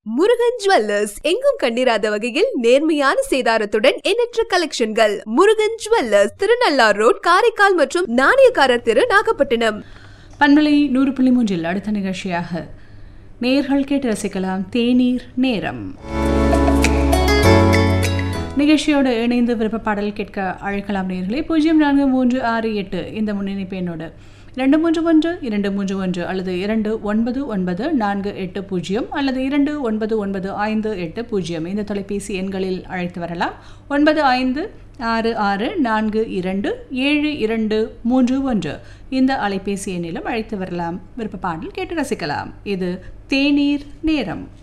Murugan jewellers எங்கும் கண்டிராத வகையில் நேர்மையான சேதாரத்துடன் எண்ணற்ற கலெக்ஷன்கள் முருகன் ஜுவல்லர்ஸ் திருநள்ளார் ரோட் காரைக்கால் மற்றும் நாணயக்காரர் தெரு நாகப்பட்டினம் பண்பலை நூறு புள்ளி மூன்றில் அடுத்த நிகழ்ச்சியாக நேர்கள் கேட்டு ரசிக்கலாம் தேநீர் நேரம் நிகழ்ச்சியோடு இணைந்து விருப்ப பாடல் கேட்க அழைக்கலாம் நேர்களே பூஜ்ஜியம் நான்கு மூன்று ஆறு எட்டு இந்த முன்னணிப்பு எண்ணோடு இரண்டு மூன்று ஒன்று இரண்டு மூன்று ஒன்று அல்லது இரண்டு ஒன்பது ஒன்பது நான்கு எட்டு பூஜ்ஜியம் அல்லது இரண்டு ஒன்பது ஒன்பது ஐந்து எட்டு பூஜ்ஜியம் இந்த தொலைபேசி எண்களில் அழைத்து வரலாம் ஒன்பது ஐந்து ஆறு ஆறு நான்கு இரண்டு ஏழு இரண்டு மூன்று ஒன்று இந்த அலைபேசி எண்ணிலும் அழைத்து வரலாம் விருப்ப பாடல் கேட்டு ரசிக்கலாம் இது தேநீர் நேரம்